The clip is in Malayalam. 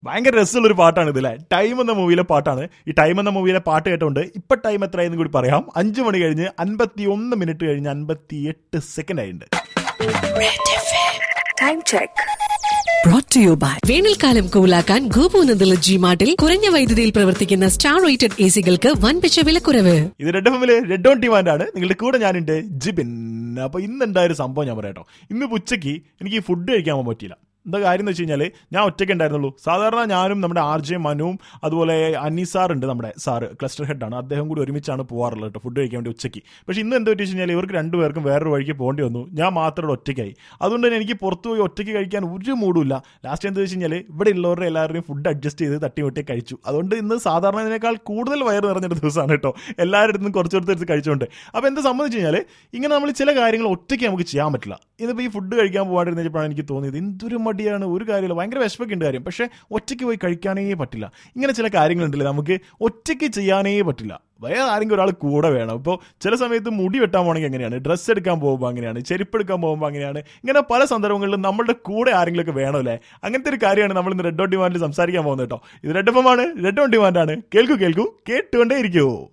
ഭയങ്കര രസമുള്ള ഒരു പാട്ടാണ് ഇതിലെ ടൈം എന്ന മൂവിയിലെ പാട്ടാണ് ഈ ടൈം എന്ന മൂവിയിലെ പാട്ട് കേട്ടോണ്ട് ഇപ്പൊ ടൈം എത്രയെന്ന് കൂടി പറയാം അഞ്ചു മണി കഴിഞ്ഞ് അൻപത്തി ഒന്ന് മിനിറ്റ് കഴിഞ്ഞ് അൻപത്തി എട്ട് സെക്കൻഡ് ആയിട്ടുണ്ട് Time check. brought to you by വേനൽക്കാലം കൂലാക്കാൻ ഗോപൂനന്ദല ജി മാർട്ടിൽ കുറഞ്ഞ വൈദ്യുതിയിൽ പ്രവർത്തിക്കുന്ന സ്റ്റാർ റേറ്റഡ് എ സികൾക്ക് വൻപിച്ച വിലക്കുറവ് ഇത് റെഡ് എഫില് റെഡ് ഓൺ ഡിമാൻഡ് ആണ് നിങ്ങളുടെ കൂടെ ഞാനുണ്ട് ജിബിൻ അപ്പൊ ഇന്ന് ഉണ്ടായ ഒരു സംഭവം ഞാൻ പറയാട്ടോ ഇന്ന് ഉച്ചയ്ക്ക് എനിക്ക് ഈ ഫുഡ് കഴിക്കാൻ പോകാൻ പറ്റിയില്ല എന്താ കാര്യം എന്ന് വെച്ച് കഴിഞ്ഞാൽ ഞാൻ ഒറ്റയ്ക്ക് ഉണ്ടായിരുന്നുള്ളൂ സാധാരണ ഞാനും നമ്മുടെ ആർ ജെ മനുവും അതുപോലെ അനി സാർ ഉണ്ട് നമ്മുടെ സാറ് ക്ലസ്റ്റർ ഹെഡാണ് അദ്ദേഹം കൂടി ഒരുമിച്ചാണ് പോകാറുള്ളത് കേട്ടോ ഫുഡ് കഴിക്കാൻ വേണ്ടി ഉച്ചയ്ക്ക് പക്ഷേ ഇന്ന് എന്താ വെച്ച് കഴിഞ്ഞാൽ ഇവർക്ക് രണ്ടുപേർക്കും വേറൊരു വഴിക്ക് പോകേണ്ടി വന്നു ഞാൻ മാത്രം ഇവിടെ ഒറ്റയ്ക്കായി അതുകൊണ്ട് തന്നെ എനിക്ക് പുറത്ത് പോയി ഒറ്റയ്ക്ക് കഴിക്കാൻ ഒരു മൂടുമില്ല ലാസ്റ്റ് എന്താ വെച്ച് കഴിഞ്ഞാൽ ഇവിടെ ഉള്ളവരുടെ എല്ലാവരുടെയും ഫുഡ് അഡ്ജസ്റ്റ് ചെയ്ത് തട്ടി വെട്ടി കഴിച്ചു അതുകൊണ്ട് ഇന്ന് സാധാരണതിനേക്കാൾ കൂടുതൽ വയറ് നിറഞ്ഞൊരു ദിവസമാണ് കേട്ടോ എല്ലാവരുടെ അടുത്തും കുറച്ചെടുത്ത് കഴിച്ചുകൊണ്ട് അപ്പോൾ എന്താ സംബന്ധിച്ച് കഴിഞ്ഞാൽ ഇങ്ങനെ നമ്മൾ ചില കാര്യങ്ങൾ ഒറ്റയ്ക്ക് നമുക്ക് ചെയ്യാൻ പറ്റില്ല ഇതിപ്പോൾ ഈ ഫുഡ് കഴിക്കാൻ പോകാണ്ടിരുന്നപ്പോഴാണ് എനിക്ക് തോന്നിയത് എന്തൊരു മടിയാണ് ഒരു കാര്യമില്ല ഭയങ്കര വിഷമൊക്കെ ഉണ്ട് കാര്യം പക്ഷേ ഒറ്റയ്ക്ക് പോയി കഴിക്കാനേ പറ്റില്ല ഇങ്ങനെ ചില കാര്യങ്ങളുണ്ടല്ലേ നമുക്ക് ഒറ്റയ്ക്ക് ചെയ്യാനേ പറ്റില്ല വേറെ ആരെങ്കിലും ഒരാൾ കൂടെ വേണം ഇപ്പോൾ ചില സമയത്ത് മുടി വെട്ടാൻ പോകണമെങ്കിൽ എങ്ങനെയാണ് ഡ്രസ്സ് എടുക്കാൻ പോകുമ്പോൾ അങ്ങനെയാണ് ചെരുപ്പ് എടുക്കാൻ പോകുമ്പോൾ അങ്ങനെയാണ് ഇങ്ങനെ പല സന്ദർഭങ്ങളിലും നമ്മളുടെ കൂടെ ആരെങ്കിലും ഒക്കെ വേണമല്ലേ അങ്ങനത്തെ ഒരു കാര്യമാണ് നമ്മൾ ഇന്ന് റെഡ് ഓൺ ഡിമാൻഡിൽ സംസാരിക്കാൻ പോകുന്നത് കേട്ടോ ഇത് റെഡ് എഫ് ആണ് റെഡ് ഓൺ ഡിമാൻഡാണ് കേൾക്കൂ കേൾക്കൂ കേട്ടുകൊണ്ടേ ഇരിക്കൂ